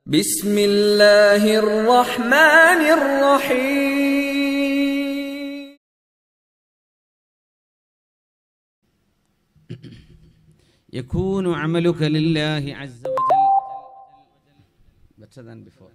بسم الله الرحمن الرحيم يكون عملك لله عز وجل better than before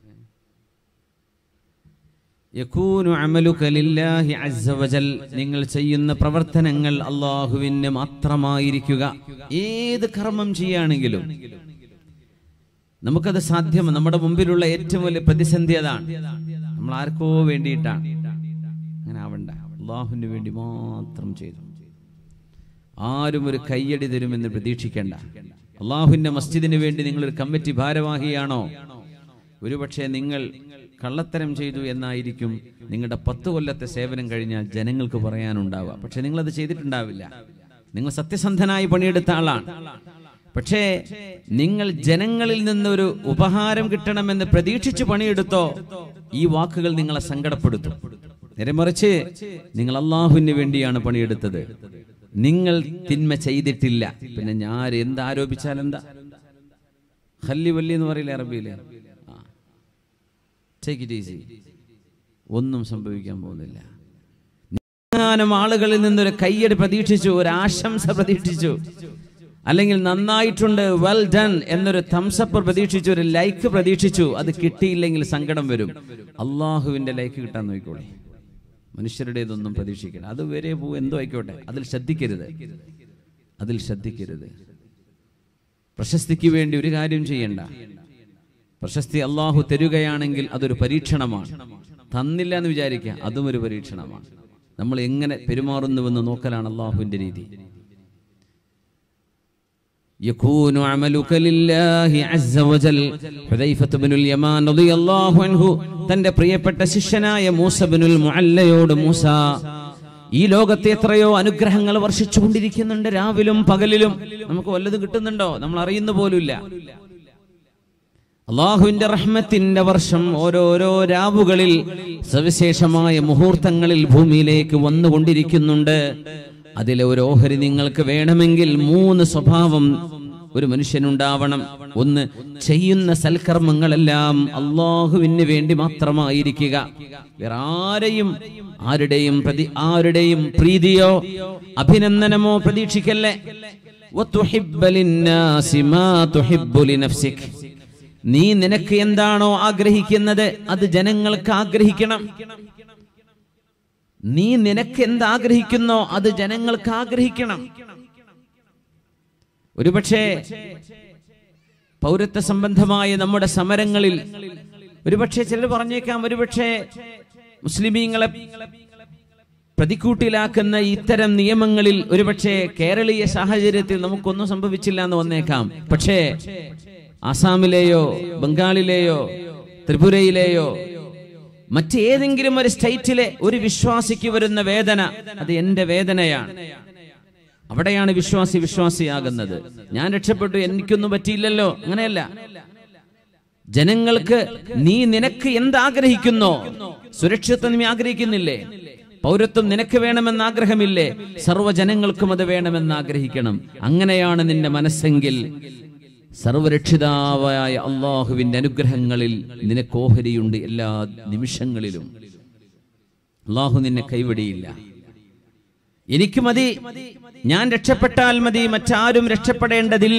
يكون عملك لله عز وجل നിങ്ങൾ ചെയ്യുന്ന പ്രവർത്തനങ്ങൾ അള്ളാഹുവിന് മാത്രമായിരിക്കുക ഏത് കർമ്മം ചെയ്യുകയാണെങ്കിലും നമുക്കത് സാധ്യം നമ്മുടെ മുമ്പിലുള്ള ഏറ്റവും വലിയ പ്രതിസന്ധി അതാണ് നമ്മൾ ആർക്കോ വേണ്ടിയിട്ടാണ് അങ്ങനെ ആവണ്ട അള്ളാഹുവിന് വേണ്ടി മാത്രം ചെയ്തു ആരും ഒരു കയ്യടി തരുമെന്ന് പ്രതീക്ഷിക്കേണ്ട അള്ളാഹുവിന്റെ മസ്ജിദിന് വേണ്ടി നിങ്ങൾ ഒരു കമ്മിറ്റി ഭാരവാഹിയാണോ ഒരുപക്ഷെ നിങ്ങൾ കള്ളത്തരം ചെയ്തു എന്നായിരിക്കും നിങ്ങളുടെ പത്ത് കൊല്ലത്തെ സേവനം കഴിഞ്ഞാൽ ജനങ്ങൾക്ക് പറയാനുണ്ടാവുക പക്ഷെ നിങ്ങളത് ചെയ്തിട്ടുണ്ടാവില്ല നിങ്ങൾ സത്യസന്ധനായി പണിയെടുത്ത ആളാണ് പക്ഷേ നിങ്ങൾ ജനങ്ങളിൽ നിന്നൊരു ഉപഹാരം കിട്ടണമെന്ന് പ്രതീക്ഷിച്ച് പണിയെടുത്തോ ഈ വാക്കുകൾ നിങ്ങളെ സങ്കടപ്പെടുത്തും നേരെ മറിച്ച് നിങ്ങൾ അള്ളാഹുവിന് വേണ്ടിയാണ് പണിയെടുത്തത് നിങ്ങൾ തിന്മ ചെയ്തിട്ടില്ല പിന്നെ ഞാൻ എന്ത് ആരോപിച്ചാൽ എന്താ ഹല്ലി വല്ലി എന്ന് പറയില്ല അറബിയില് ടേക്ക് ഇറ്റ് ഈസി ഒന്നും സംഭവിക്കാൻ പോകുന്നില്ല ഞാനും ആളുകളിൽ നിന്നൊരു കയ്യടി പ്രതീക്ഷിച്ചു ഒരു ആശംസ പ്രതീക്ഷിച്ചു അല്ലെങ്കിൽ നന്നായിട്ടുണ്ട് വെൽ ഡൺ എന്നൊരു തംസപ്പ് പ്രതീക്ഷിച്ചു ഒരു ലൈക്ക് പ്രതീക്ഷിച്ചു അത് കിട്ടിയില്ലെങ്കിൽ സങ്കടം വരും അള്ളാഹുവിന്റെ ലൈക്ക് കിട്ടാൻ നോക്കിക്കോളെ മനുഷ്യരുടേതൊന്നും പ്രതീക്ഷിക്കണം അത് വരെ പോ എന്തോ ആയിക്കോട്ടെ അതിൽ ശ്രദ്ധിക്കരുത് അതിൽ ശ്രദ്ധിക്കരുത് പ്രശസ്തിക്ക് വേണ്ടി ഒരു കാര്യം ചെയ്യണ്ട പ്രശസ്തി അള്ളാഹു തരുകയാണെങ്കിൽ അതൊരു പരീക്ഷണമാണ് തന്നില്ല എന്ന് വിചാരിക്കുക അതും ഒരു പരീക്ഷണമാണ് നമ്മൾ എങ്ങനെ പെരുമാറുന്നുവെന്ന് നോക്കലാണ് അള്ളാഹുവിന്റെ രീതി يكون عملك لله عز وجل حذيفة بن اليمان رضي الله عنه തന്റെ പ്രിയപ്പെട്ട ശിഷ്യനായ മൂസ ബിനുൽ മുഅല്ലയോട് മൂസ ഈ ലോകത്തെ എത്രയോ അനുഗ്രഹങ്ങൾ വർഷിച്ചുകൊണ്ടിരിക്കുന്നുണ്ട് രാവിലും പകലിലും നമുക്ക് വല്ലതും കിട്ടുന്നുണ്ടോ നമ്മൾ അറിയുന്ന പോലുമില്ല അള്ളാഹുവിന്റെ റഹ്മത്തിന്റെ വർഷം ഓരോരോ രാവുകളിൽ സവിശേഷമായ മുഹൂർത്തങ്ങളിൽ ഭൂമിയിലേക്ക് വന്നുകൊണ്ടിരിക്കുന്നുണ്ട് അതിലെ ഒരു ഓഹരി നിങ്ങൾക്ക് വേണമെങ്കിൽ മൂന്ന് സ്വഭാവം ഒരു മനുഷ്യനുണ്ടാവണം ഒന്ന് ചെയ്യുന്ന സൽക്കർമ്മങ്ങളെല്ലാം അള്ളാഹുവിന് വേണ്ടി മാത്രമായിരിക്കുക വേറെ ആരെയും ആരുടെയും പ്രതി ആരുടെയും പ്രീതിയോ അഭിനന്ദനമോ പ്രതീക്ഷിക്കല്ലേ وَتُحِبَّ لِلنَّاسِ مَا تُحِبُّ لِنَفْسِكَ നീ നിനക്ക് എന്താണോ ആഗ്രഹിക്കുന്നത് അത് ജനങ്ങൾക്ക് ആഗ്രഹിക്കണം നീ നിനക്ക് എന്താഗ്രഹിക്കുന്നോ അത് ജനങ്ങൾക്ക് ആഗ്രഹിക്കണം ഒരുപക്ഷെ പൗരത്വ സംബന്ധമായ നമ്മുടെ സമരങ്ങളിൽ ഒരുപക്ഷെ ചിലർ പറഞ്ഞേക്കാം ഒരുപക്ഷെ മുസ്ലിമീങ്ങളെ പ്രതിക്കൂട്ടിലാക്കുന്ന ഇത്തരം നിയമങ്ങളിൽ ഒരുപക്ഷെ കേരളീയ സാഹചര്യത്തിൽ നമുക്കൊന്നും സംഭവിച്ചില്ല എന്ന് വന്നേക്കാം പക്ഷേ ആസാമിലെയോ ബംഗാളിലെയോ ത്രിപുരയിലെയോ മറ്റേതെങ്കിലും ഒരു സ്റ്റേറ്റിലെ ഒരു വിശ്വാസിക്ക് വരുന്ന വേദന അത് എന്റെ വേദനയാണ് അവിടെയാണ് വിശ്വാസി വിശ്വാസിയാകുന്നത് ഞാൻ രക്ഷപ്പെട്ടു എനിക്കൊന്നും പറ്റിയില്ലല്ലോ അങ്ങനെയല്ല ജനങ്ങൾക്ക് നീ നിനക്ക് എന്താഗ്രഹിക്കുന്നോ സുരക്ഷിതത്വം നീ ആഗ്രഹിക്കുന്നില്ലേ പൗരത്വം നിനക്ക് വേണമെന്ന് ആഗ്രഹമില്ലേ സർവ്വജനങ്ങൾക്കും അത് വേണമെന്ന് ആഗ്രഹിക്കണം അങ്ങനെയാണ് നിന്റെ മനസ്സെങ്കിൽ സർവരക്ഷിതാവായ അള്ളാഹുവിന്റെ അനുഗ്രഹങ്ങളിൽ നിനക്ക് ഓഹരിയുണ്ട് എല്ലാ നിമിഷങ്ങളിലും അള്ളാഹു നിന്നെ കൈവിടിയില്ല എനിക്ക് മതി ഞാൻ രക്ഷപ്പെട്ടാൽ മതി മറ്റാരും രക്ഷപ്പെടേണ്ടതില്ല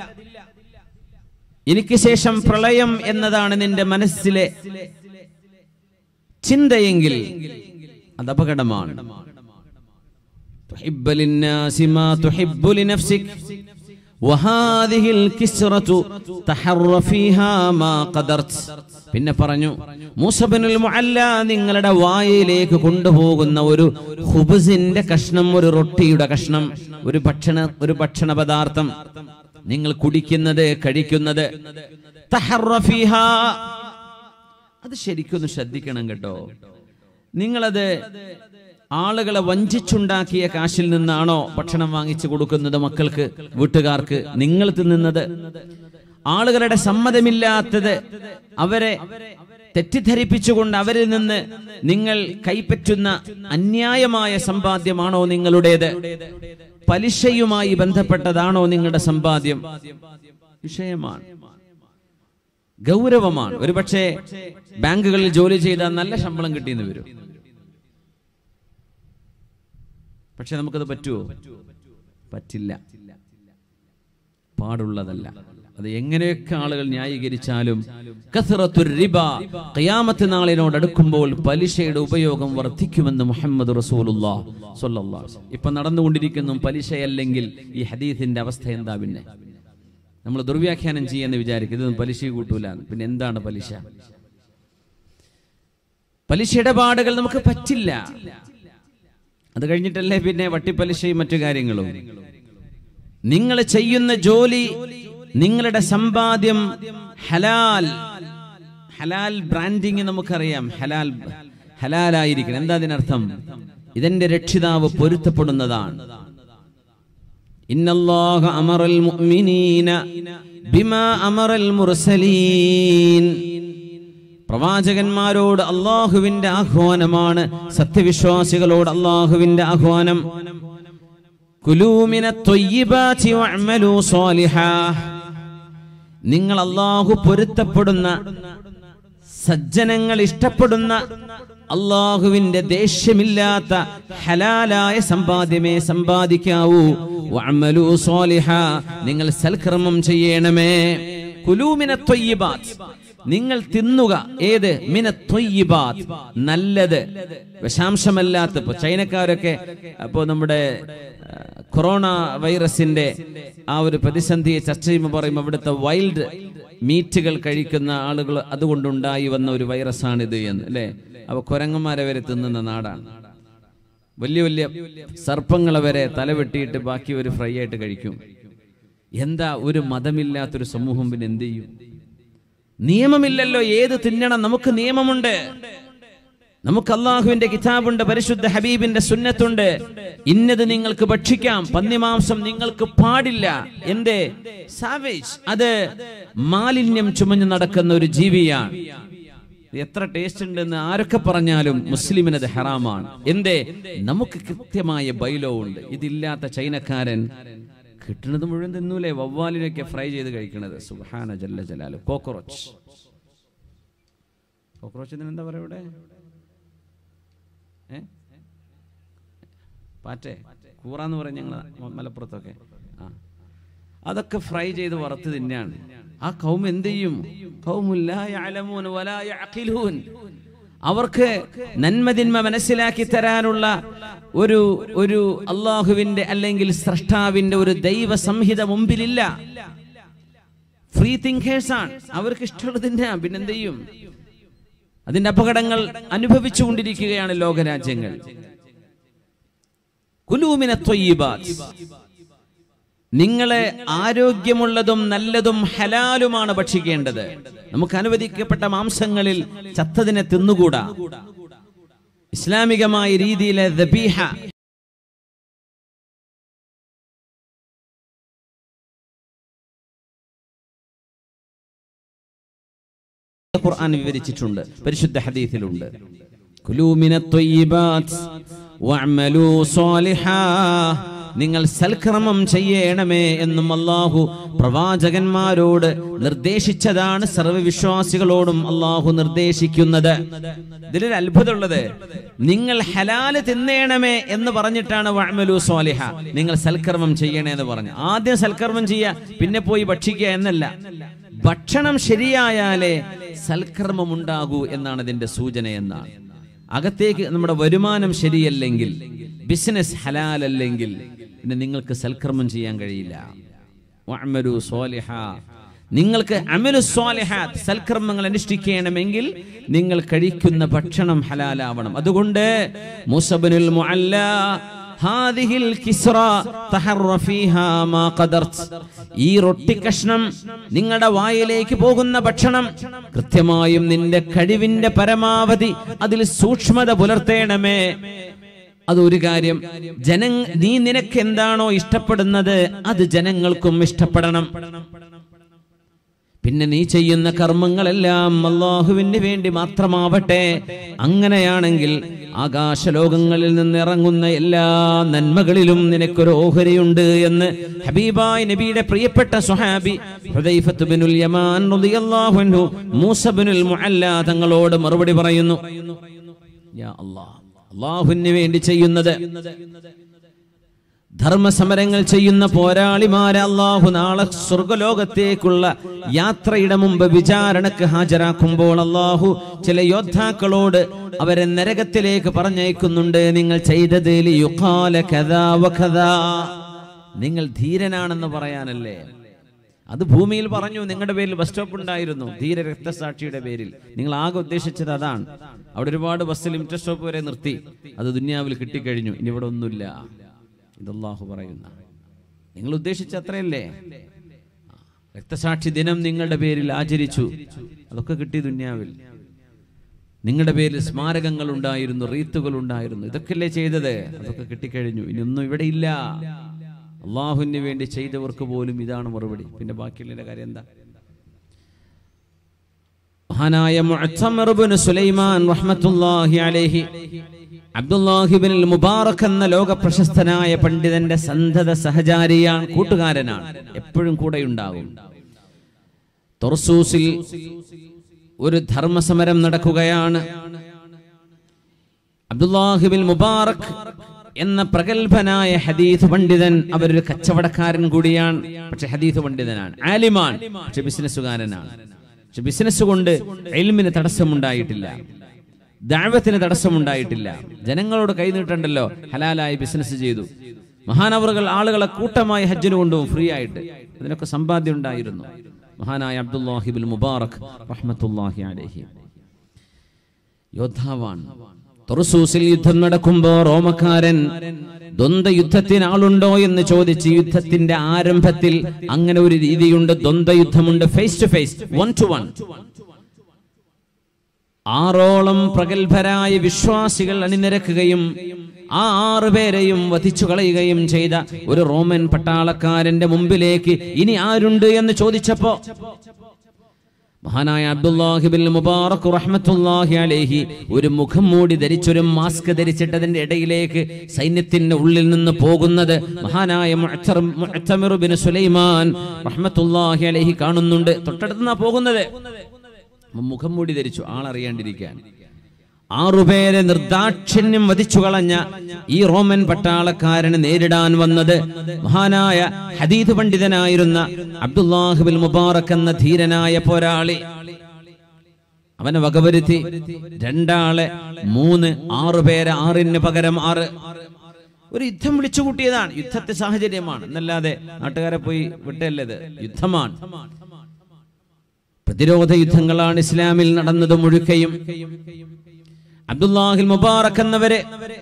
എനിക്ക് ശേഷം പ്രളയം എന്നതാണ് നിന്റെ മനസ്സിലെ ചിന്തയെങ്കിൽ അത് അപകടമാണ് തുഹിബ്ബ ലിന്നാസി മാ തുഹിബ്ബു ലിനഫ്സിക് وهذه الكسرة تحر فيها ما قدرت പിന്നെ പറഞ്ഞു മൂസബിനുൽ മുഅല്ല നിങ്ങളുടെ വായയിലേക്ക് കൊണ്ടുപോകുന്ന ഒരു ഹുബസിന്റെ കഷ്ണം ഒരു റൊട്ടിയുടെ കഷ്ണം ഒരു ഭക്ഷണ ഒരു ഭക്ഷണ പദാർത്ഥം നിങ്ങൾ കുടിക്കുന്നത് കഴിക്കുന്നത് തഹറ ഫീഹാ അത് ശരിക്കൊന്ന് ശ്രദ്ധിക്കണം കേട്ടോ നിങ്ങളത് ആളുകളെ വഞ്ചിച്ചുണ്ടാക്കിയ കാശിൽ നിന്നാണോ ഭക്ഷണം വാങ്ങിച്ചു കൊടുക്കുന്നത് മക്കൾക്ക് വീട്ടുകാർക്ക് നിങ്ങൾ തിന്നുന്നത് ആളുകളുടെ സമ്മതമില്ലാത്തത് അവരെ തെറ്റിദ്ധരിപ്പിച്ചുകൊണ്ട് അവരിൽ നിന്ന് നിങ്ങൾ കൈപ്പറ്റുന്ന അന്യായമായ സമ്പാദ്യമാണോ നിങ്ങളുടേത് പലിശയുമായി ബന്ധപ്പെട്ടതാണോ നിങ്ങളുടെ സമ്പാദ്യം വിഷയമാണ് ഗൗരവമാണ് ഒരുപക്ഷെ ബാങ്കുകളിൽ ജോലി ചെയ്താൽ നല്ല ശമ്പളം കിട്ടിയെന്ന് വരും പക്ഷെ നമുക്കത് പറ്റുമോ പറ്റില്ല പാടുള്ളതല്ല അത് എങ്ങനെയൊക്കെ ആളുകൾ ന്യായീകരിച്ചാലും കസ്റത്തുർ റിബ ഖിയാമത്ത് നാളിനോട് അടുക്കുമ്പോൾ പലിശയുടെ ഉപയോഗം വർദ്ധിക്കുമെന്ന് മുഹമ്മദ് റസൂലുള്ളാ സ്വല്ലല്ലാഹു അലൈഹി വസല്ലം. ഇപ്പൊ നടന്നുകൊണ്ടിരിക്കുന്ന പലിശയല്ലെങ്കിൽ ഈ ഹദീസിന്റെ അവസ്ഥ എന്താ പിന്നെ നമ്മൾ ദുർവ്യാഖ്യാനം ചെയ്യാന്ന് വിചാരിക്കും ഇതൊന്നും പലിശ കൂട്ടൂല പിന്നെ എന്താണ് പലിശ പലിശ ഇടപാടുകൾ നമുക്ക് പറ്റില്ല അത് കഴിഞ്ഞിട്ടല്ലേ പിന്നെ വട്ടിപ്പലിശയും മറ്റു കാര്യങ്ങളും നിങ്ങൾ ചെയ്യുന്ന ജോലി നിങ്ങളുടെ സമ്പാദ്യം ഹലാൽ ഹലാൽ ബ്രാൻഡിങ് നമുക്കറിയാം ഹലാൽ ഹലാലായിരിക്കണം എന്താ അതിനർത്ഥം ഇതെന്റെ രക്ഷിതാവ് പൊരുത്തപ്പെടുന്നതാണ് ഇന്നല്ലാഹ അമറൽ മുഅ്മിനീന ബിമാ അമറൽ മുർസലീൻ പ്രവാചകന്മാരോട് അള്ളാഹുവിന്റെ ആഹ്വാനമാണ് സത്യവിശ്വാസികളോട് അള്ളാഹുവിന്റെ ആഹ്വാനം കുലൂമിന ത്വയ്യിബാതി വഅമലൂ സ്വാലിഹാ നിങ്ങൾ അള്ളാഹു പൊരുത്തപ്പെടുന്ന സജ്ജനങ്ങൾ ഇഷ്ടപ്പെടുന്ന അള്ളാഹുവിന്റെ ദേഷ്യമില്ലാത്ത ഹലാലായ സമ്പാദ്യമേ സമ്പാദിക്കാവൂ വഅമലൂ സ്വാലിഹാ നിങ്ങൾ സൽക്കർമ്മം ചെയ്യണമേ കുലൂമിന ത്വയ്യിബാത് നിങ്ങൾ തിന്നുക ഏത് മിന ത്വയ്യിബാത് നല്ലത് വിഷാംശമല്ലാത്ത ഇപ്പൊ ചൈനക്കാരൊക്കെ അപ്പോ നമ്മുടെ ആ, കൊറോണ വൈറസിന്റെ ആ ഒരു പ്രതിസന്ധിയെ ചർച്ച ചെയ്യുമ്പോൾ പറയും അവിടുത്തെ വൈൽഡ് മീറ്റുകൾ കഴിക്കുന്ന ആളുകൾ അതുകൊണ്ടുണ്ടായി വന്ന ഒരു വൈറസാണിത് എന്ന് അല്ലേ അവ കുരങ്ങന്മാരെ വരെ തിന്നുന്ന നാടാണ് വലിയ വലിയ സർപ്പങ്ങളെ വരെ തലവെട്ടിയിട്ട് ബാക്കി ഒരു ഫ്രൈ ആയിട്ട് കഴിക്കും എന്താ ഒരു മതമില്ലാത്തൊരു സമൂഹം പിന്നെ എന്ത് ചെയ്യും നിയമമില്ലല്ലോ ഏത് തിന്നണം നമുക്ക് നിയമമുണ്ട് നമുക്ക് അള്ളാഹുവിന്റെ കിതാബുണ്ട് പരിശുദ്ധ ഹബീബിന്റെ സുന്നത്തുണ്ട് ഇന്നത് നിങ്ങൾക്ക് ഭക്ഷിക്കാം പന്നിമാംസം നിങ്ങൾക്ക് പാടില്ല എന്തേ സാവേജ് അത് മാലിന്യം ചുമഞ്ഞു നടക്കുന്ന ഒരു ജീവിയാണ് ഇത് എത്ര ടേസ്റ്റ് ഉണ്ടെന്ന് ആരൊക്കെ പറഞ്ഞാലും മുസ്ലിമിന് അത് ഹറാമാണ് എന്തേ നമുക്ക് കൃത്യമായ ബൈലോ ഉണ്ട് ഇതില്ലാത്ത ചൈനക്കാരൻ കിട്ടുന്നത് മുഴുവൻ തിന്നൂലേ വവ്വാലിനൊക്കെ ഫ്രൈ ചെയ്ത് കഴിക്കണത് സുഹാന ജല്ല ജലാല് കോക്രോച്ച് കോക്രോച്ചിന് എന്താ പറയാ ഇവിടെ ഏ പാറ്റേ കൂറാന്ന് പറയും ഞങ്ങൾ മലപ്പുറത്തൊക്കെ ആ അതൊക്കെ ഫ്രൈ ചെയ്ത് വറുത്ത് തിന്നാണ് ആ കൗം എന്ത് ചെയ്യും ഖൗമുൻ ലാ യഅലമൂന വലാ യഅഖിലൂൻ അവർക്ക് നന്മതിന്മ മനസ്സിലാക്കി തരാനുള്ള ഒരു ഒരു അള്ളാഹുവിന്റെ അല്ലെങ്കിൽ സ്രഷ്ടാവിന്റെ ഒരു ദൈവ സംഹിത മുമ്പിലില്ല ഫ്രീ തിങ്കേഴ്സ് ആണ് അവർക്ക് ഇഷ്ടമുള്ളത് തിന്നാം പിന്നെന്ത് ചെയ്യും അതിന്റെ അപകടങ്ങൾ അനുഭവിച്ചുകൊണ്ടിരിക്കുകയാണ് ലോകരാജ്യങ്ങൾ കുലൂമിന ത്വയ്യിബാത്ത് നിങ്ങളെ ആരോഗ്യമുള്ളതും നല്ലതും ഹലാലുമാണ് ഭക്ഷിക്കേണ്ടത് നമുക്ക് അനുവദിക്കപ്പെട്ട മാംസങ്ങളിൽ ചത്തതിനെ തിന്നുകൂടാ ഇസ്ലാമികമായ രീതിയിലെ ദബീഹ ഖുർആൻ വിവരിച്ചിട്ടുണ്ട് പരിശുദ്ധ ഹദീസിലുണ്ട് കുലൂ മിനത് ത്വയ്യിബാത്ത് വഅമലൂ സ്വാലിഹാ നിങ്ങൾ സൽക്രമം ചെയ്യണമേ എന്നും അള്ളാഹു പ്രവാചകന്മാരോട് നിർദ്ദേശിച്ചതാണ് സർവവിശ്വാസികളോടും അള്ളാഹു നിർദ്ദേശിക്കുന്നത് ഇതിലൊരു അത്ഭുതമുള്ളത് നിങ്ങൾ ഹലാല് തിന്നേണമേ എന്ന് പറഞ്ഞിട്ടാണ് വഅമലു സ്വാലിഹ നിങ്ങൾ സൽക്കർമ്മം ചെയ്യണേ എന്ന് പറഞ്ഞു ആദ്യം സൽക്കർമ്മം ചെയ്യുക പിന്നെ പോയി ഭക്ഷിക്കുക എന്നല്ല ഭക്ഷണം ശരിയായാലേ സൽക്കർമ്മം ഉണ്ടാകൂ എന്നാണ് ഇതിന്റെ സൂചന എന്നാണ് അകത്തേക്ക് നമ്മുടെ വരുമാനം ശരിയല്ലെങ്കിൽ ബിസിനസ് ഹലാലല്ലെങ്കിൽ പിന്നെ നിങ്ങൾക്ക് സൽക്കർമ്മം ചെയ്യാൻ കഴിയില്ല വഅമലു സ്വാലിഹ നിങ്ങൾക്ക് അമലു സ്വാലിഹാത്ത് സൽക്കർമ്മങ്ങൾ അനുഷ്ഠിക്കണമെങ്കിൽ നിങ്ങൾ കഴിക്കുന്ന ഭക്ഷണം ഹലാലാവണം അതുകൊണ്ട് മുസബനുൽ മുഅല്ല ഹാദിഹിൽ കിസ്റ തഹറ ഫീഹാ മാ ഖദർത് ഈ റൊട്ടി കഷ്ണം നിങ്ങളുടെ വായിലേക്ക് പോകുന്ന ഭക്ഷണം കൃത്യമായും നിന്റെ കഴിവിന്റെ പരമാവധി അതിൽ സൂക്ഷ്മത പുലർത്തേണമേ അതൊരു കാര്യം ജന നീ നിനക്ക് എന്താണോ ഇഷ്ടപ്പെടുന്നത് അത് ജനങ്ങൾക്കും ഇഷ്ടപ്പെടണം പിന്നെ നീ ചെയ്യുന്ന കർമ്മങ്ങളെല്ലാം അള്ളാഹുവിന് വേണ്ടി മാത്രമാവട്ടെ അങ്ങനെയാണെങ്കിൽ ആകാശലോകങ്ങളിൽ നിന്ന് ഇറങ്ങുന്ന എല്ലാ നന്മകളിലും നിനക്കൊരു ഓഹരിയുണ്ട് എന്ന് ഹബീബായ് നബിയുടെ പ്രിയപ്പെട്ട സുഹാബി ഹുദൈഫത്ത് ബിനുൽ യമാൻ റളിയല്ലാഹു അൻഹു മൂസ ബിനുൽ മുഅല്ല തങ്ങളോട് മറുപടി പറയുന്നു യാ അല്ലാഹ് അള്ളാഹുവിന് വേണ്ടി ചെയ്യുന്നത് ധർമ്മസമരങ്ങൾ ചെയ്യുന്ന പോരാളിമാരെ അള്ളാഹു നാളെ സ്വർഗലോകത്തേക്കുള്ള യാത്രയുടെ മുമ്പ് വിചാരണക്ക് ഹാജരാക്കുമ്പോൾ അള്ളാഹു ചില യോദ്ധാക്കളോട് അവരെ നരകത്തിലേക്ക് പറഞ്ഞയക്കുന്നുണ്ട് നിങ്ങൾ ചെയ്തത് ലിയുഖാല കഥാ വകഥാ. നിങ്ങൾ ധീരനാണെന്ന് പറയാനല്ലേ അത് ഭൂമിയിൽ പറഞ്ഞു നിങ്ങളുടെ പേരിൽ ബസ് സ്റ്റോപ്പ് ഉണ്ടായിരുന്നു ധീര രക്തസാക്ഷിയുടെ പേരിൽ നിങ്ങൾ ആകെ ഉദ്ദേശിച്ചത് അതാണ് അവിടെ ഒരുപാട് ബസ് ലിമിറ്റഡ് സ്റ്റോപ്പ് വരെ നിർത്തി അത് ദുന്യാവിൽ കിട്ടിക്കഴിഞ്ഞു ഇനി ഇവിടെ ഒന്നുമില്ല ഇതല്ലാഹു പറയുന്ന നിങ്ങൾ ഉദ്ദേശിച്ച അത്രയല്ലേ ആ, രക്തസാക്ഷി ദിനം നിങ്ങളുടെ പേരിൽ ആചരിച്ചു അതൊക്കെ കിട്ടി ദുന്യാവിൽ നിങ്ങളുടെ പേരിൽ സ്മാരകങ്ങൾ ഉണ്ടായിരുന്നു റീത്തുകൾ ഉണ്ടായിരുന്നു ഇതൊക്കെയല്ലേ ചെയ്തത് അതൊക്കെ കിട്ടിക്കഴിഞ്ഞു ഇനി ഒന്നും ഇവിടെ ഇല്ല അള്ളാഹുവിന് വേണ്ടി ചെയ്തവർക്ക് പോലും ഇതാണ് മറുപടി പിന്നെ ബാക്കിയുള്ള കാര്യം എന്താ മഹാനായ മുഅ്തമർ ഇബ്നു സുലൈമാൻ റഹ്മത്തുള്ളാഹി അലൈഹി അബ്ദുല്ലാഹിബിൻ മുബാറക് എന്ന ലോക പ്രശസ്തനായ പണ്ഡിതന്റെ സന്തത സഹചാരിയാണ് കൂട്ടുകാരനാണ് എപ്പോഴും കൂടെ ഉണ്ടാകും തൊർസൂസിൽ ഒരു ധർമ്മസമരം നടക്കുകയാണ് അബ്ദുല്ലാഹിബിൻ മുബാറക് എന്ന പ്രഗത്ഭനായ ഹദീസ് പണ്ഡിതൻ അവരൊരു കച്ചവടക്കാരൻ കൂടിയാണ് പക്ഷെ ഹദീസ് പണ്ഡിതനാണ് ആലിമാൻ പക്ഷെ ബിസിനസ്സുകാരനാണ് പക്ഷെ ബിസിനസ് കൊണ്ട് എൽമിന് തടസ്സമുണ്ടായിട്ടില്ല ദാവത്തിന് തടസ്സമുണ്ടായിട്ടില്ല ജനങ്ങളോട് കൈനീട്ടണ്ടല്ലോ ഹലാലായി ബിസിനസ് ചെയ്തു മഹാനവറുകൾ ആളുകളെ കൂട്ടമായി ഹജ്ജിന് കൊണ്ടുപോകും ഫ്രീ ആയിട്ട് അതിനൊക്കെ സമ്പാദ്യം ഉണ്ടായിരുന്നു മഹാനായ അബ്ദുല്ലാഹിബിൽ മുബാറക് റഹ്മത്തുല്ലാഹി അലൈഹി യോദ്ധാവാണ് തൊറസൂസിൽ യുദ്ധം നടക്കുമ്പോ റോമക്കാരൻ ദ്വന്ദ് യുദ്ധത്തിന് ആളുണ്ടോ എന്ന് ചോദിച്ച് യുദ്ധത്തിന്റെ ആരംഭത്തിൽ അങ്ങനെ ഒരു രീതിയുണ്ട് ദ്വന്ദ് യുദ്ധമുണ്ട് face to face one to one ആറോളം പ്രഗത്ഭരായ വിശ്വാസികൾ അണിനിരക്കുകയും ആ ആറുപേരെയും വധിച്ചു കളയുകയും ചെയ്ത ഒരു റോമൻ പട്ടാളക്കാരന്റെ മുമ്പിലേക്ക് ഇനി ആരുണ്ട് എന്ന് ചോദിച്ചപ്പോ മഹാനായ അബ്ദുല്ലാഹിബിൻ മുബാറക് റഹ്മത്തുല്ലാഹി അലൈഹി ഒരു മുഖം മൂടി ധരിച്ചൊരു മാസ്ക് ധരിച്ചിട്ട് അതിന്റെ ഇടയിലേക്ക് സൈന്യത്തിന്റെ ഉള്ളിൽ നിന്ന് പോകുന്നത് മഹാനായ മുഅ്തർ- മുഅ്തമിർ ബിൻ സുലൈമാൻ റഹ്മത്തുല്ലാഹി അലൈഹി കാണുന്നുണ്ട് തൊട്ടടുത്തുനിന്നാ പോകുന്നത് മുഖം മൂടി ധരിച്ചു ആളറിയാണ്ടിരിക്കാൻ ആറുപേരെ നിർദാക്ഷിണ്യം വധിച്ചു കളഞ്ഞ ഈ റോമൻ പട്ടാളക്കാരനെ നേരിടാൻ വന്നത് മഹാനായ ഹദീദ് പണ്ഡിതനായിരുന്ന അബ്ദുല്ലാഹിബിൽ മുബാറക് എന്ന ധീരനായ പോരാളി അവനെ വകവരുത്തി രണ്ടാളെ മൂന്ന് ആറുപേരെ ആറിന് പകരം ആറ് ഒരു യുദ്ധം വിളിച്ചു കൂട്ടിയതാണ് യുദ്ധത്തെ സാഹചര്യമാണ് എന്നല്ലാതെ നാട്ടുകാരെ പോയി വിട്ടല്ലത് യുദ്ധമാണ് പ്രതിരോധ യുദ്ധങ്ങളാണ് ഇസ്ലാമിൽ നടന്നത് മുഴുക്കയും അബ്ദുല്ലാഹിൽ മുബാറക് എന്നവരെ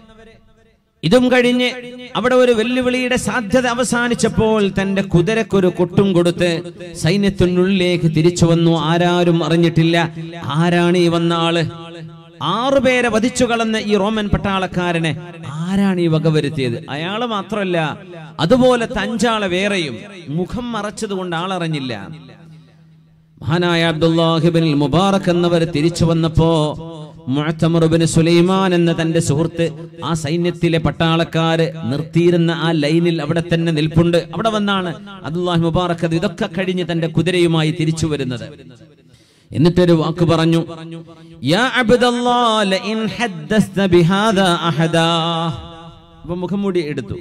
ഇതും കഴിഞ്ഞ് അവിടെ ഒരു വെല്ലുവിളിയുടെ സാധ്യത അവസാനിച്ചപ്പോൾ തന്റെ കുതിരക്കൊരു കൊട്ടും കൊടുത്ത് സൈന്യത്തിനുള്ളിലേക്ക് തിരിച്ചു വന്നു ആരാരും അറിഞ്ഞിട്ടില്ല ആരാണ് ഈ വന്ന ആള് ആറുപേരെ വധിച്ചു കളഞ്ഞ ഈ റോമൻ പട്ടാളക്കാരനെ ആരാണ് ഈ വകവരുത്തിയത് അയാള് മാത്രമല്ല അതുപോലെ അഞ്ചാളെ വേറെയും മുഖം മറച്ചത് കൊണ്ട് ആളറിഞ്ഞില്ല മഹാനായ അബ്ദുല്ലാഹിബിൻ മുബാറക് എന്നവർ തിരിച്ചു വന്നപ്പോ മുഅ്തമറുബിന് സുലൈമാൻ എന്ന തന്റെ സുഹൃത്ത് ആ സൈന്യത്തിലെ പട്ടാളക്കാര് നിർത്തിയിരുന്ന ആ ലൈനിൽ അവിടെ തന്നെ നിൽപ്പുണ്ട് അവിടെ വന്നാണ് അബ്ദുല്ലാഹി മുബാറക് അത് ഇതൊക്കെ കഴിഞ്ഞ് തന്റെ കുതിരയുമായി തിരിച്ചു വരുന്നത് എന്നിട്ടൊരു വാക്ക് പറഞ്ഞു യാ അബ്ദല്ലാ ലഇൻ ഹദ്ദസ്ത ബിഹാദാ അഹദാ അപ്പൊ മുഖംമൂടി എടുത്തു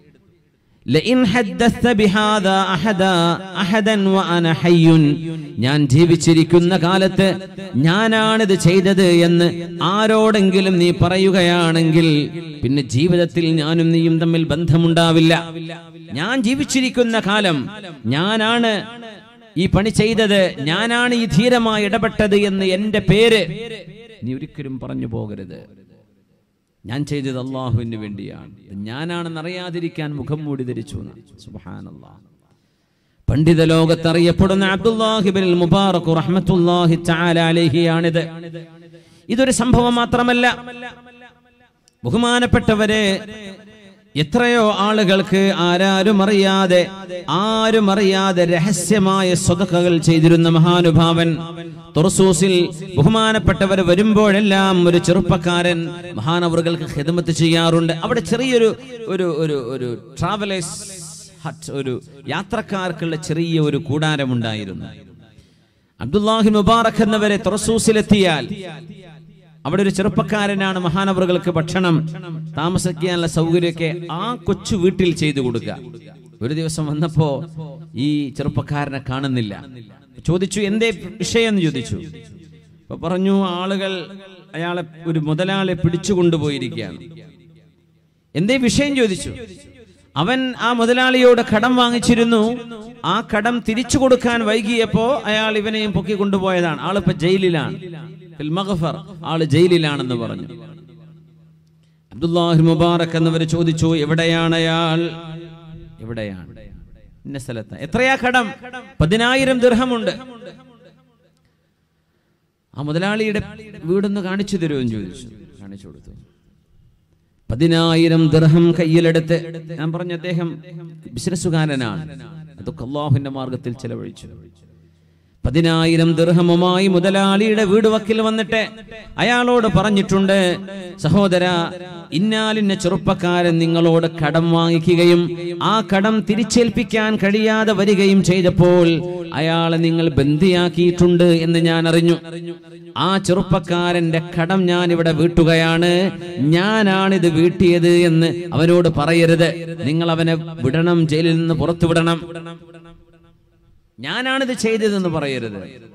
ലഇൻ ഹദ്ദസ്ത ബിഹാദാ അഹദാ അഹദൻ വഅന ഹയ്യുൻ ഞാൻ ജീവിച്ചിരിക്കുന്ന കാലത്ത് ഞാനാണിത് ചെയ്തത് എന്ന് ആരോടെങ്കിലും നീ പറയുകയാണെങ്കിൽ പിന്നെ ജീവിതത്തിൽ ഞാനും നീയും തമ്മിൽ ബന്ധമുണ്ടാവില്ല ഞാൻ ജീവിച്ചിരിക്കുന്ന കാലം ഞാനാണ് ഈ പണി ചെയ്തത് ഞാനാണ് ഈ ധീരമായി ഇടപെട്ടത് എന്ന് എന്റെ പേര് നീ ഒരിക്കലും പറഞ്ഞു പോകരുത് ഞാൻ ചെയ്തത് അള്ളാഹുവിന് വേണ്ടിയാണ് ഇത് ഞാനാണെന്ന് അറിയാതിരിക്കാൻ മുഖം മൂടി ധരിച്ചു സുബാനല്ലാ പണ്ഡിത ലോകത്ത് അറിയപ്പെടുന്ന അബ്ദുല്ലാഹിബിൻ മുബാറക് റഹ്മത്തുല്ലാഹി തആല അലൈഹിയാണിത് ഇതൊരു സംഭവം മാത്രമല്ല ബഹുമാനപ്പെട്ടവരെ എത്രയോ ആളുകൾക്ക് ആരാരും അറിയാതെ ആരും അറിയാതെ രഹസ്യമായ സ്വതക്കകൾ ചെയ്തിരുന്ന മഹാനുഭാവൻ തുറസൂസിൽ ബഹുമാനപ്പെട്ടവർ വരുമ്പോഴെല്ലാം ഒരു ചെറുപ്പക്കാരൻ മഹാനവറുകൾക്ക് ഹിദമത്ത് ചെയ്യാറുണ്ട് അവിടെ ചെറിയൊരു ഒരു ഒരു ഒരു ട്രാവലേഴ്സ് ഹട്ട് ഒരു യാത്രക്കാർക്കുള്ള ചെറിയ ഒരു കൂടാരമുണ്ടായിരുന്നു അബ്ദുല്ലാഹി മുബാറക് എന്നവരെ തുറസൂസിലെത്തിയാൽ അവിടെ ഒരു ചെറുപ്പക്കാരനാണ് മഹാനവറുകൾക്ക് ഭക്ഷണം താമസിക്കാനുള്ള സൗകര്യമൊക്കെ ആ കൊച്ചു വീട്ടിൽ ചെയ്തു കൊടുക്കുക ഒരു ദിവസം വന്നപ്പോ ഈ ചെറുപ്പക്കാരനെ കാണുന്നില്ല ചോദിച്ചു എന്തേ വിഷയം എന്ന് ചോദിച്ചു അപ്പൊ പറഞ്ഞു ആളുകൾ അയാളെ ഒരു മുതലാളെ പിടിച്ചു കൊണ്ടുപോയിരിക്കുകയാണ് എന്തേ വിഷയം ചോദിച്ചു അവൻ ആ മുതലാളിയോട് കടം വാങ്ങിച്ചിരുന്നു ആ കടം തിരിച്ചു കൊടുക്കാൻ വൈകിയപ്പോ അയാൾ ഇവനെയും പൊക്കി കൊണ്ടുപോയതാണ് ആളിപ്പോ ജയിലിലാണ് ഫിൽ മഗ്ഫർ ആള് ജയിലിലാണെന്ന് പറഞ്ഞു അബ്ദുല്ലാഹി മുബാറക് എന്നവർ ചോദിച്ചു എവിടെയാണ് അയാൾ എവിടെയാണ് ഇന്ന സ്ഥലത്ത് എത്രയാ കടം പതിനായിരം ദീർഘമുണ്ട് ആ മുതലാളിയുടെ വീടൊന്ന് കാണിച്ചു തരുമെന്ന് ചോദിച്ചു കാണിച്ചു കൊടുത്തു പതിനായിരം ദർഹം കയ്യിലെടുത്ത് ഞാൻ പറഞ്ഞ അദ്ദേഹം ബിസിനസ്സുകാരനാണ് അതൊക്കെ അള്ളാഹുവിന്റെ മാർഗത്തിൽ ചെലവഴിച്ചു പതിനായിരം ദീർഘമുമായി മുതലാളിയുടെ വീട് വക്കിൽ വന്നിട്ട് അയാളോട് പറഞ്ഞിട്ടുണ്ട് സഹോദര ഇന്നാലിന്ന ചെറുപ്പക്കാരൻ നിങ്ങളോട് കടം വാങ്ങിക്കുകയും ആ കടം തിരിച്ചേൽപ്പിക്കാൻ കഴിയാതെ വരികയും ചെയ്തപ്പോൾ അയാളെ നിങ്ങൾ ബന്ദിയാക്കിയിട്ടുണ്ട് എന്ന് ഞാൻ അറിഞ്ഞു ആ ചെറുപ്പക്കാരന്റെ കടം ഞാൻ ഇവിടെ വീട്ടുകയാണ് ഞാനാണിത് വീട്ടിയത് എന്ന് അവനോട് പറയരുത് നിങ്ങൾ അവനെ വിടണം ജയിലിൽ നിന്ന് പുറത്തു വിടണം ഞാനാണിത് ചെയ്തതെന്ന് പറയരുത്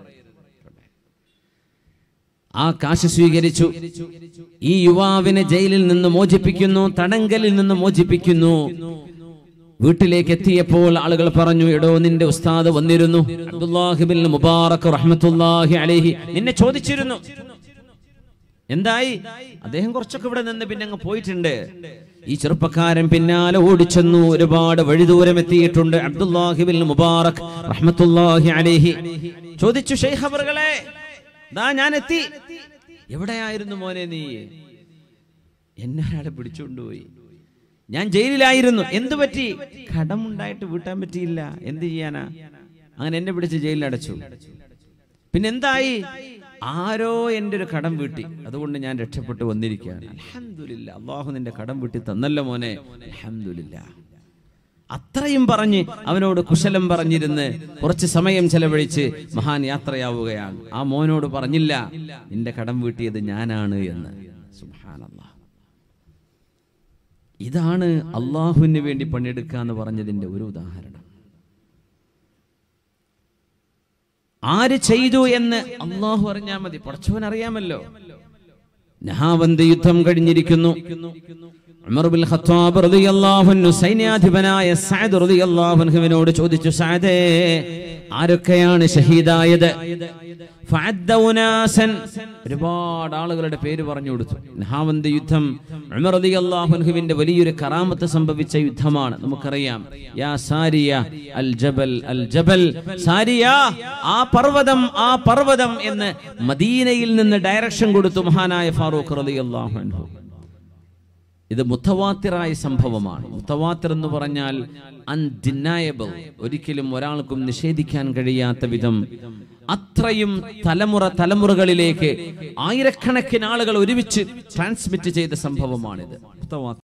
ആ കാശ് സ്വീകരിച്ചു ഈ യുവാവിനെ ജയിലിൽ നിന്ന് മോചിപ്പിക്കുന്നു തടങ്കലിൽ നിന്ന് മോചിപ്പിക്കുന്നു വീട്ടിലേക്ക് എത്തിയപ്പോൾ ആളുകൾ പറഞ്ഞു എടോ നിന്റെ ഉസ്താദ് വന്നിരുന്നു അബ്ദുല്ലാഹിബിൻ മുബാറക് റഹ്മത്തുല്ലാഹി അലൈഹി നിന്നെ ചോദിച്ചിരുന്നു എന്തായി അദ്ദേഹം കുറച്ചൊക്കെ ഇവിടെ നിന്ന് പിന്നെ അങ്ങ് പോയിട്ടുണ്ട് ഈ ചെറുപ്പക്കാരൻ പിന്നാലെ ഓടിച്ചെന്നു ഒരുപാട് വഴിദൂരം എത്തിയിട്ടുണ്ട് അബ്ദുല്ലാഹിബിൻ മുബാറക് റഹ്മത്തുല്ലാഹി അലൈഹി ചോദിച്ചു ഷെയ്ഖബറുകളെ ദാ ഞാൻ എത്തി എവിടെയായിരുന്നു മോനെ നീ എന്നെ ഒരാളെ പിടിച്ചുകൊണ്ടുപോയി ഞാൻ ജയിലിലായിരുന്നു എന്തു പറ്റി കടമുണ്ടായിട്ട് വീട്ടാൻ പറ്റിയില്ല എന്ത് ചെയ്യാനാ അങ്ങനെ എന്നെ പിടിച്ച് ജയിലിൽ അടച്ചു പിന്നെ എന്തായി ആരോ എൻ്റെ ഒരു കടം വീട്ടി അതുകൊണ്ട് ഞാൻ രക്ഷപ്പെട്ടു വന്നിരിക്കുകയാണ് അൽഹംദുലില്ലാ അള്ളാഹു നിന്റെ കടം വീട്ടി തന്നല്ലോ മോനെ അൽഹംദുലില്ലാ അത്രയും പറഞ്ഞ് അവനോട് കുശലം പറഞ്ഞിരുന്ന് കുറച്ച് സമയം ചെലവഴിച്ച് മഹാൻ യാത്രയാവുകയാണ് ആ മോനോട് പറഞ്ഞില്ല നിന്റെ കടം വീട്ടിയത് ഞാനാണ് എന്ന് സുബ്ഹാനല്ലാഹ് ഇതാണ് അള്ളാഹുവിന് വേണ്ടി പണിയെടുക്കുക എന്ന് പറഞ്ഞതിന്റെ ഒരു ഉദാഹരണം ആര് ചെയ്തു എന്ന് അള്ളാഹു അറിഞ്ഞാൽ മതി പടച്ചവൻ അറിയാമല്ലോ നഹാവന്ത് യുദ്ധം കഴിഞ്ഞിരിക്കുന്നു ഉമർ ബിൻ ഖത്താബ് റളിയല്ലാഹു അൻഹു സൈന്യാധിപനായ സഅദ് റളിയല്ലാഹു അൻഹുവിനോട് ചോദിച്ചു സഅദേ ആരൊക്കെയാണ് ഷഹീദായത് ഫഅദ്ദ ഉനാസൻ ഒരുപാട് ആളുകളുടെ പേര് പറഞ്ഞു കൊടുത്തു നഹാവന്ത് യുദ്ധം ഉമർ റളിയല്ലാഹു അൻഹുവിന്റെ വലിയൊരു കറാമത്ത് സംഭവിച്ച യുദ്ധമാണ് നമുക്കറിയാം യാ സാരിയ അൽ ജബൽ അൽ ജബൽ സാരിയ ആ പർവ്വതം ആ പർവ്വതം എന്ന് മദീനയിൽ നിന്ന് ഡയറക്ഷൻ കൊടുത്തു മഹാനായ ഫാറൂഖ് റളിയല്ലാഹു അൻഹു ഇത് മുത്തവാത്തിറായ സംഭവമാണ് മുത്തവാത്തിർ എന്ന് പറഞ്ഞാൽ അൺഡിനയബിൾ ഒരിക്കലും ഒരാൾക്കും നിഷേധിക്കാൻ കഴിയാത്ത വിധം അത്രയും തലമുറ തലമുറകളിലേക്ക് ആയിരക്കണക്കിന് ആളുകൾ ഒരുമിച്ച് ട്രാൻസ്മിറ്റ് ചെയ്ത സംഭവമാണിത് മുത്തവാത്തിർ